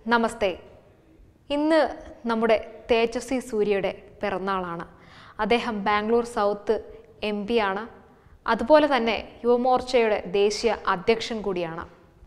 നമസ്തേ ഇന്ന് നമ്മുടെ തേജസ്വി സൂര്യയുടെ പിറന്നാളാണ് അദ്ദേഹം ബാംഗ്ലൂർ സൗത്ത് എം പി ആണ് അതുപോലെ തന്നെ യുവമോർച്ചയുടെ ദേശീയ അധ്യക്ഷൻ കൂടിയാണ്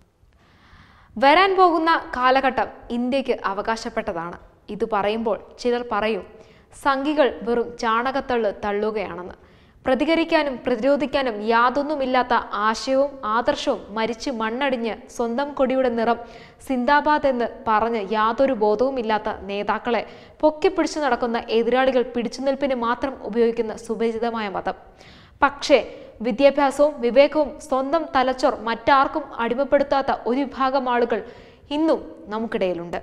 വരാൻ പോകുന്ന കാലഘട്ടം ഇന്ത്യക്ക് അവകാശപ്പെട്ടതാണ് ഇത് പറയുമ്പോൾ ചിലർ പറയും സംഘികൾ വെറും ചാണകത്തള്ള് തള്ളുകയാണെന്ന് പ്രതികരിക്കാനും പ്രതിരോധിക്കാനും യാതൊന്നുമില്ലാത്ത ആശയവും ആദർശവും മരിച്ച് മണ്ണടിഞ്ഞ് സ്വന്തം കൊടിയുടെ നിറം സിന്ദാബാദ് എന്ന് പറഞ്ഞ് യാതൊരു ബോധവുമില്ലാത്ത നേതാക്കളെ പൊക്കിപ്പിടിച്ചു നടക്കുന്ന എതിരാളികൾ പിടിച്ചുനിൽപ്പിന് മാത്രം ഉപയോഗിക്കുന്ന സുപരിചിതമായ മതം പക്ഷേ വിദ്യാഭ്യാസവും വിവേകവും സ്വന്തം തലച്ചോർ മറ്റാർക്കും അടിമപ്പെടുത്താത്ത ഒരു വിഭാഗം ആളുകൾ ഇന്നും നമുക്കിടയിലുണ്ട്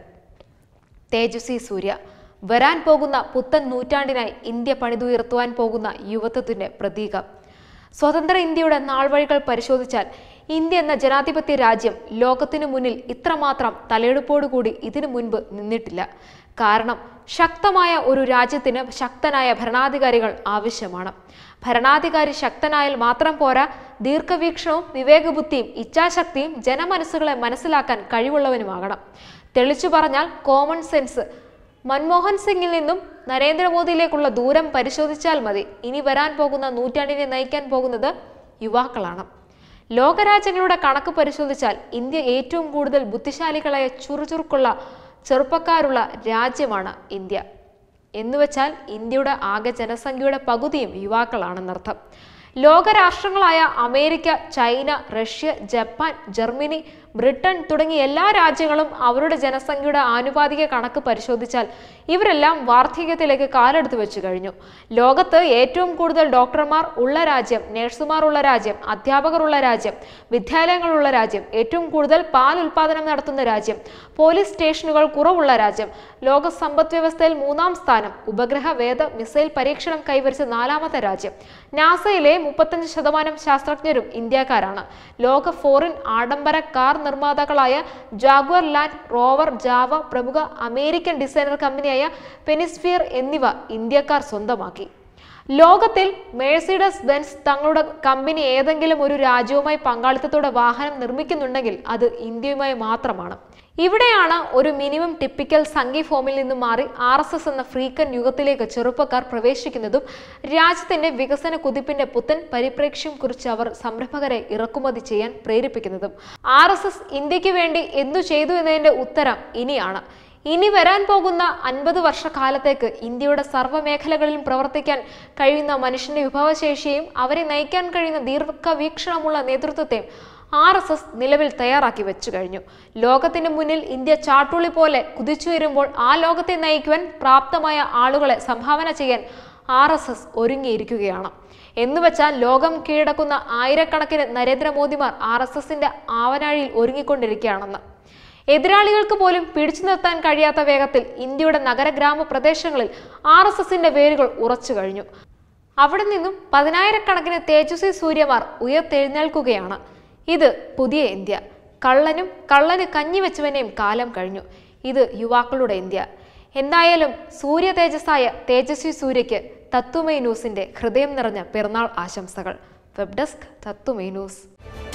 തേജസ്വി സൂര്യ വരാൻ പോകുന്ന പുത്തൻ നൂറ്റാണ്ടിനായി ഇന്ത്യ പണിതുയർത്തുവാൻ പോകുന്ന യുവത്വത്തിന്റെ പ്രതീകം സ്വതന്ത്ര ഇന്ത്യയുടെ നാൾവഴികൾ പരിശോധിച്ചാൽ ഇന്ത്യ എന്ന ജനാധിപത്യ രാജ്യം ലോകത്തിനു മുന്നിൽ ഇത്രമാത്രം തലയെടുപ്പോടുകൂടി ഇതിനു മുൻപ് നിന്നിട്ടില്ല കാരണം ശക്തമായ ഒരു രാജ്യത്തിന് ശക്തനായ ഭരണാധികാരികൾ ആവശ്യമാണ് ഭരണാധികാരി ശക്തനായാൽ മാത്രം പോരാ ദീർഘവീക്ഷണവും വിവേകബുദ്ധിയും ഇച്ഛാശക്തിയും ജനമനസ്സുകളെ മനസ്സിലാക്കാൻ കഴിവുള്ളവനുമാകണം തെളിച്ചു പറഞ്ഞാൽ കോമൺ സെൻസ് മൻമോഹൻ സിംഗിൽ നിന്നും നരേന്ദ്രമോദിയിലേക്കുള്ള ദൂരം പരിശോധിച്ചാൽ മതി ഇനി വരാൻ പോകുന്ന നൂറ്റാണ്ടിനെ നയിക്കാൻ പോകുന്നത് യുവാക്കളാണ് ലോകരാജ്യങ്ങളുടെ കണക്ക് പരിശോധിച്ചാൽ ഇന്ത്യ ഏറ്റവും കൂടുതൽ ബുദ്ധിശാലികളായ ചുറുചുറുക്കുള്ള ചെറുപ്പക്കാരുള്ള രാജ്യമാണ് ഇന്ത്യ എന്നുവെച്ചാൽ ഇന്ത്യയുടെ ആകെ ജനസംഖ്യയുടെ പകുതിയും യുവാക്കളാണെന്നർത്ഥം ലോകരാഷ്ട്രങ്ങളായ America China Russia Japan Germany Britain തുടങ്ങിയ എല്ലാ രാജ്യങ്ങളും അവരുടെ ജനസംഖ്യയുടെ ആനുപാതിക കണക്ക് പരിശോധിച്ചാൽ ഇവരെല്ലാം വാർദ്ധക്യത്തിലേക്ക് കാലെടുത്ത് വെച്ചു കഴിഞ്ഞു ലോകത്ത് ഏറ്റവും കൂടുതൽ ഡോക്ടർമാർ ഉള്ള രാജ്യം നഴ്സുമാർ ഉള്ള രാജ്യം അധ്യാപകർ ഉള്ള രാജ്യം വിദ്യാലയങ്ങളുള്ള രാജ്യം ഏറ്റവും കൂടുതൽ പാൽ ഉൽപാദനം നടത്തുന്ന രാജ്യം പോലീസ് സ്റ്റേഷനുകൾ കുറവുള്ള രാജ്യം ലോക സമ്പദ് വ്യവസ്ഥയിൽ മൂന്നാം സ്ഥാനം ഉപഗ്രഹ വേദ മിസൈൽ പരീക്ഷണം കൈവരിച്ച നാലാമത്തെ രാജ്യം നാസയിലെ മുപ്പത്തഞ്ച് ശതമാനം ശാസ്ത്രജ്ഞരും ഇന്ത്യക്കാരാണ് ലോക ഫോറിൻ ആഡംബര കാർ നിർമ്മാതാക്കളായ ജാഗ്വർ ലാൻഡ് റോവർ ജാവ പ്രമുഖ അമേരിക്കൻ ഡിസൈനർ കമ്പനിയായ പെനിസ്ഫിയർ എന്നിവ ഇന്ത്യക്കാർ സ്വന്തമാക്കി ലോകത്തിൽ മേഴ്സിഡസ് ബെൻസ് തങ്ങളുടെ കമ്പനി ഏതെങ്കിലും ഒരു രാജ്യവുമായി പങ്കാളിത്തത്തോടെ വാഹനം നിർമ്മിക്കുന്നുണ്ടെങ്കിൽ അത് ഇന്ത്യയുമായി മാത്രമാണ് ഇവിടെയാണ് ഒരു മിനിമം ടിപ്പിക്കൽ സംഘി ഫോമിൽ നിന്ന് മാറി ആർ എസ് എസ് എന്ന ഫ്രീക്കൻ യുഗത്തിലേക്ക് ചെറുപ്പക്കാർ പ്രവേശിക്കുന്നതും രാജ്യത്തിന്റെ വികസന കുതിപ്പിന്റെ പുത്തൻ പരിപ്രേക്ഷ്യം കുറിച്ച് അവർ സംരംഭകരെ ഇറക്കുമതി ചെയ്യാൻ പ്രേരിപ്പിക്കുന്നതും ആർ എസ് എസ് ഇന്ത്യക്ക് വേണ്ടി എന്തു ചെയ്തു എന്നതിന്റെ ഉത്തരം ഇനിയാണ് ഇനി വരാൻ പോകുന്ന അൻപത് വർഷക്കാലത്തേക്ക് ഇന്ത്യയുടെ സർവ്വമേഖലകളിലും പ്രവർത്തിക്കാൻ കഴിയുന്ന മനുഷ്യന്റെ വിഭവശേഷിയും അവരെ നയിക്കാൻ കഴിയുന്ന ദീർഘവീക്ഷണമുള്ള നേതൃത്വത്തെയും ആർ എസ് എസ് നിലവിൽ തയ്യാറാക്കി വെച്ചു കഴിഞ്ഞു ലോകത്തിന് മുന്നിൽ ഇന്ത്യ ചാട്ടുളി പോലെ കുതിച്ചുയരുമ്പോൾ ആ ലോകത്തെ നയിക്കുവാൻ പ്രാപ്തമായ ആളുകളെ സംഭാവന ചെയ്യാൻ ആർ എസ് എസ് ഒരുങ്ങിയിരിക്കുകയാണ് എന്നുവെച്ചാൽ ലോകം കീഴടക്കുന്ന ആയിരക്കണക്കിന് നരേന്ദ്രമോദിമാർ ആർ എസ് എസിന്റെ ആവനാഴിയിൽ ഒരുങ്ങിക്കൊണ്ടിരിക്കുകയാണെന്ന് എതിരാളികൾക്ക് പോലും പിടിച്ചു നിർത്താൻ കഴിയാത്ത വേഗത്തിൽ ഇന്ത്യയുടെ നഗരഗ്രാമ പ്രദേശങ്ങളിൽ ആർ എസ് എസിന്റെ വേരുകൾ ഉറച്ചു കഴിഞ്ഞു അവിടെ നിന്നും പതിനായിരക്കണക്കിന് തേജസ്വി സൂര്യമാർ ഉയർത്തെഴുന്നേൽക്കുകയാണ് ഇത് പുതിയ ഇന്ത്യ കള്ളനും കള്ളന് കഞ്ഞി വെച്ചവനെയും കാലം കഴിഞ്ഞു ഇത് യുവാക്കളുടെ ഇന്ത്യ എന്തായാലും സൂര്യ തേജസ്സായ തേജസ്വി സൂര്യയ്ക്ക് തത്വമൈ ന്യൂസിന്റെ ഹൃദയം നിറഞ്ഞ പിറന്നാൾ ആശംസകൾ വെബ് ഡെസ്ക് തത്വമൈ ന്യൂസ്